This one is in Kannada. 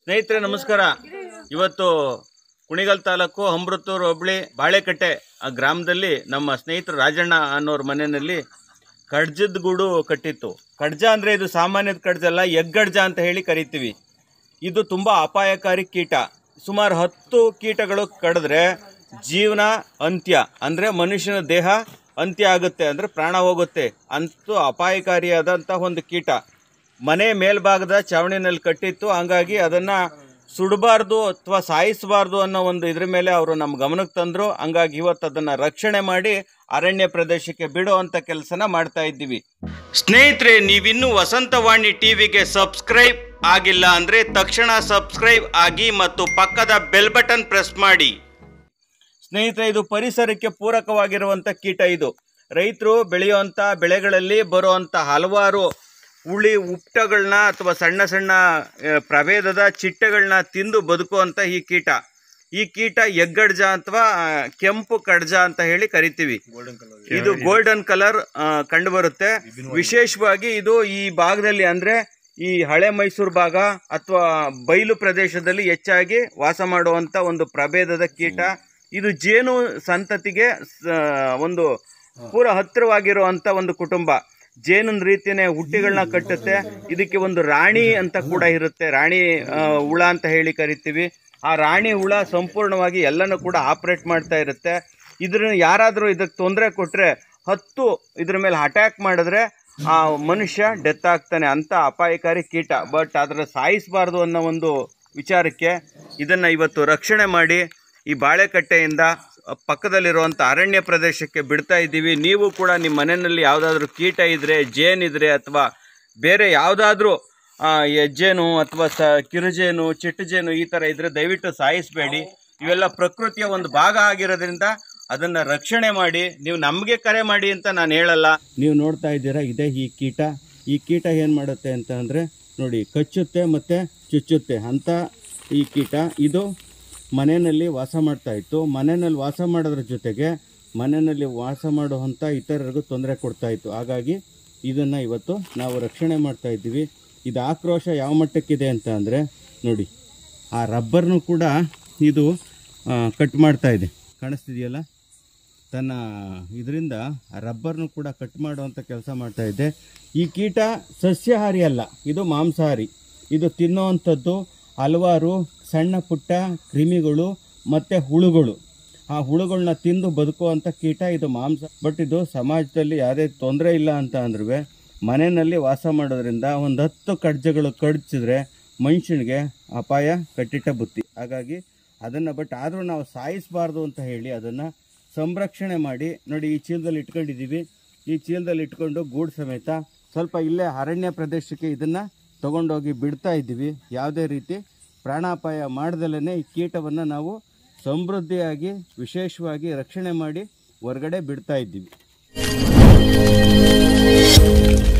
ಸ್ನೇಹಿತರೆ ನಮಸ್ಕಾರ ಇವತ್ತು ಕುಣಿಗಲ್ ತಾಲೂಕು ಅಮೃತೂರು ಹೋಬಳಿ ಬಾಳೆಕಟ್ಟೆ ಆ ಗ್ರಾಮದಲ್ಲಿ ನಮ್ಮ ಸ್ನೇಹಿತರು ರಾಜಣ್ಣ ಅನ್ನೋರ ಮನೆಯಲ್ಲಿ ಕಡ್ಜದ ಗೂಡು ಕಟ್ಟಿತ್ತು ಕಡ್ಜ ಅಂದರೆ ಇದು ಸಾಮಾನ್ಯದ ಕಡ್ಜ ಅಲ್ಲ ಎಗ್ಗಡ್ಜ ಅಂತ ಹೇಳಿ ಕರಿತೀವಿ ಇದು ತುಂಬ ಅಪಾಯಕಾರಿ ಕೀಟ ಸುಮಾರು ಹತ್ತು ಕೀಟಗಳು ಕಡಿದ್ರೆ ಜೀವನ ಅಂತ್ಯ ಅಂದರೆ ಮನುಷ್ಯನ ದೇಹ ಅಂತ್ಯ ಆಗುತ್ತೆ ಅಂದರೆ ಪ್ರಾಣ ಹೋಗುತ್ತೆ ಅಂತೂ ಅಪಾಯಕಾರಿಯಾದಂಥ ಒಂದು ಕೀಟ ಮನೆ ಮೇಲ್ಭಾಗದ ಚಾವಣಿನಲ್ಲಿ ಕಟ್ಟಿತ್ತು ಹಂಗಾಗಿ ಅದನ್ನು ಸುಡಬಾರ್ದು ಅಥವಾ ಸಾಯಿಸಬಾರ್ದು ಅನ್ನೋ ಒಂದು ಇದ್ರ ಮೇಲೆ ಅವರು ನಮ್ಮ ಗಮನಕ್ಕೆ ತಂದರು ಹಂಗಾಗಿ ಇವತ್ತು ಅದನ್ನು ರಕ್ಷಣೆ ಮಾಡಿ ಅರಣ್ಯ ಪ್ರದೇಶಕ್ಕೆ ಬಿಡೋ ಅಂತ ಕೆಲಸನ ಮಾಡ್ತಾ ಇದ್ದೀವಿ ಸ್ನೇಹಿತರೆ ನೀವಿನ್ನೂ ವಸಂತವಾಣಿ ಟಿವಿಗೆ ಸಬ್ಸ್ಕ್ರೈಬ್ ಆಗಿಲ್ಲ ಅಂದರೆ ತಕ್ಷಣ ಸಬ್ಸ್ಕ್ರೈಬ್ ಆಗಿ ಮತ್ತು ಪಕ್ಕದ ಬೆಲ್ ಬಟನ್ ಪ್ರೆಸ್ ಮಾಡಿ ಸ್ನೇಹಿತರೆ ಇದು ಪರಿಸರಕ್ಕೆ ಪೂರಕವಾಗಿರುವಂಥ ಕೀಟ ಇದು ರೈತರು ಬೆಳೆಯುವಂಥ ಬೆಳೆಗಳಲ್ಲಿ ಬರುವಂಥ ಹಲವಾರು ಹುಳಿ ಉಪ್ಟಗಳನ್ನ ಅಥವಾ ಸಣ್ಣ ಸಣ್ಣ ಆ, ಪ್ರಭೇದದ ಚಿಟ್ಟೆಗಳನ್ನ ತಿಂದು ಬದುಕುವಂಥ ಈ ಕೀಟ ಈ ಕೀಟ ಎಗ್ಗಡ್ಜ ಅಥವಾ ಆ, ಕೆಂಪು ಕಡ್ಜ ಅಂತ ಹೇಳಿ ಕರಿತೀವಿ ಇದು ಗೋಲ್ಡನ್ ಕಲರ್ ಕಂಡು ಬರುತ್ತೆ ವಿಶೇಷವಾಗಿ ಇದು ಈ ಭಾಗದಲ್ಲಿ ಅಂದ್ರೆ ಈ ಹಳೆ ಮೈಸೂರು ಭಾಗ ಅಥವಾ ಬಯಲು ಪ್ರದೇಶದಲ್ಲಿ ಹೆಚ್ಚಾಗಿ ವಾಸ ಮಾಡುವಂತ ಒಂದು ಪ್ರಭೇದದ ಕೀಟ ಇದು ಜೇನು ಸಂತತಿಗೆ ಸ- ಒಂದು ಪೂರ ಹತ್ತಿರವಾಗಿರುವಂತ ಒಂದು ಕುಟುಂಬ ಜೇನಿನ ರೀತಿನೇ ಹುಟ್ಟಿಗಳನ್ನ ಕಟ್ಟುತ್ತೆ ಇದಕ್ಕೆ ಒಂದು ರಾಣಿ ಅಂತ ಕೂಡ ಇರುತ್ತೆ ರಾಣಿ ಆ, ಹುಳ ಅಂತ ಹೇಳಿ ಕರಿತೀವಿ ಆ ರಾಣಿ ಹುಳ ಸಂಪೂರ್ಣವಾಗಿ ಎಲ್ಲನೂ ಕೂಡ ಆಪರೇಟ್ ಮಾಡ್ತಾ ಇರುತ್ತೆ ಇದ್ರ ಯಾರಾದರೂ ಇದಕ್ಕೆ ತೊಂದರೆ ಕೊಟ್ಟರೆ ಹತ್ತು ಇದ್ರ ಮೇಲೆ ಅಟ್ಯಾಕ್ ಮಾಡಿದ್ರೆ ಆ ಮನುಷ್ಯ ಡೆತ್ ಆಗ್ತಾನೆ ಅಂತ ಅಪಾಯಕಾರಿ ಕೀಟ ಬಟ್ ಅದರ ಸಾಯಿಸಬಾರ್ದು ಅನ್ನೋ ಒಂದು ವಿಚಾರಕ್ಕೆ ಇದನ್ನು ಇವತ್ತು ರಕ್ಷಣೆ ಮಾಡಿ ಈ ಬಾಳೆಕಟ್ಟೆಯಿಂದ ಪಕ್ಕದಲ್ಲಿರುವಂಥ ಅರಣ್ಯ ಪ್ರದೇಶಕ್ಕೆ ಬಿಡ್ತಾ ಇದ್ದೀವಿ ನೀವು ಕೂಡ ನಿಮ್ಮ ಮನೆಯಲ್ಲಿ ಯಾವುದಾದ್ರೂ ಕೀಟ ಇದ್ದರೆ ಜೇನಿದ್ರೆ ಅಥವಾ ಬೇರೆ ಯಾವುದಾದ್ರೂ ಹೆಜ್ಜೇನು ಅಥವಾ ಸ ಕಿರುಜೇನು ಚಿಟ್ಟುಜೇನು ಈ ಥರ ಇದ್ದರೆ ದಯವಿಟ್ಟು ಸಾಯಿಸಬೇಡಿ ಇವೆಲ್ಲ ಪ್ರಕೃತಿಯ ಒಂದು ಭಾಗ ಆಗಿರೋದ್ರಿಂದ ಅದನ್ನು ರಕ್ಷಣೆ ಮಾಡಿ ನೀವು ನಮಗೆ ಕರೆ ಮಾಡಿ ಅಂತ ನಾನು ಹೇಳಲ್ಲ ನೀವು ನೋಡ್ತಾ ಇದ್ದೀರಾ ಇದೇ ಈ ಕೀಟ ಈ ಕೀಟ ಏನು ಮಾಡುತ್ತೆ ಅಂತ ಅಂದರೆ ನೋಡಿ ಕಚ್ಚುತ್ತೆ ಮತ್ತು ಚುಚ್ಚುತ್ತೆ ಅಂತ ಈ ಕೀಟ ಇದು ಮನೆಯಲ್ಲಿ ವಾಸ ಮಾಡ್ತಾ ಇತ್ತು ಮನೆಯಲ್ಲಿ ವಾಸ ಮಾಡೋದ್ರ ಜೊತೆಗೆ ಮನೆಯಲ್ಲಿ ವಾಸ ಮಾಡುವಂಥ ಇತರರಿಗೂ ತೊಂದರೆ ಕೊಡ್ತಾ ಇತ್ತು ಹಾಗಾಗಿ ಇದನ್ನು ಇವತ್ತು ನಾವು ರಕ್ಷಣೆ ಮಾಡ್ತಾ ಇದ್ದೀವಿ ಇದು ಆಕ್ರೋಶ ಯಾವ ಮಟ್ಟಕ್ಕಿದೆ ಅಂತ ಅಂದರೆ ನೋಡಿ ಆ ರಬ್ಬರ್ನು ಕೂಡ ಇದು ಆ, ಕಟ್ ಮಾಡ್ತಾ ಇದೆ ಕಾಣಿಸ್ತಿದೆಯಲ್ಲ ತನ್ನ ಇದರಿಂದ ರಬ್ಬರ್ನು ಕೂಡ ಕಟ್ ಮಾಡುವಂಥ ಕೆಲಸ ಮಾಡ್ತಾ ಇದೆ ಈ ಕೀಟ ಸಸ್ಯಾಹಾರಿ ಅಲ್ಲ ಇದು ಮಾಂಸಾಹಾರಿ ಇದು ತಿನ್ನುವಂಥದ್ದು ಹಲವಾರು ಸಣ್ಣ ಪುಟ್ಟ ಕ್ರಿಮಿಗಳು ಮತ್ತು ಹುಳುಗಳು ಆ ಹುಳುಗಳನ್ನ ತಿಂದು ಬದುಕುವಂಥ ಕೀಟ ಇದು ಮಾಂಸ ಬಟ್ ಇದು ಸಮಾಜದಲ್ಲಿ ಯಾವುದೇ ತೊಂದರೆ ಇಲ್ಲ ಅಂತ ಅಂದ್ರೂ ಮನೆಯಲ್ಲಿ ವಾಸ ಮಾಡೋದ್ರಿಂದ ಒಂದು ಹತ್ತು ಕಡ್ಜಗಳು ಕಡ್ಚಿದ್ರೆ ಮನುಷ್ಯನಿಗೆ ಅಪಾಯ ಕಟ್ಟಿಟ್ಟ ಬುತ್ತಿ ಹಾಗಾಗಿ ಅದನ್ನು ಬಟ್ ಆದರೂ ನಾವು ಸಾಯಿಸಬಾರ್ದು ಅಂತ ಹೇಳಿ ಅದನ್ನು ಸಂರಕ್ಷಣೆ ಮಾಡಿ ನೋಡಿ ಈ ಚೀಲದಲ್ಲಿ ಇಟ್ಕೊಂಡಿದ್ದೀವಿ ಈ ಚೀಲದಲ್ಲಿ ಇಟ್ಕೊಂಡು ಗೂಡು ಸಮೇತ ಸ್ವಲ್ಪ ಇಲ್ಲೇ ಅರಣ್ಯ ಪ್ರದೇಶಕ್ಕೆ ಇದನ್ನು ತಗೊಂಡೋಗಿ ಬಿಡ್ತಾ ಇದ್ದೀವಿ ಯಾವುದೇ ರೀತಿ ಪ್ರಾಣಾಪಾಯ ಮಾಡ್ದಲೇ ಈ ಕೀಟವನ್ನು ನಾವು ಸಮೃದ್ಧಿಯಾಗಿ ವಿಶೇಷವಾಗಿ ರಕ್ಷಣೆ ಮಾಡಿ ಹೊರಗಡೆ ಬಿಡ್ತಾ ಇದ್ದೀವಿ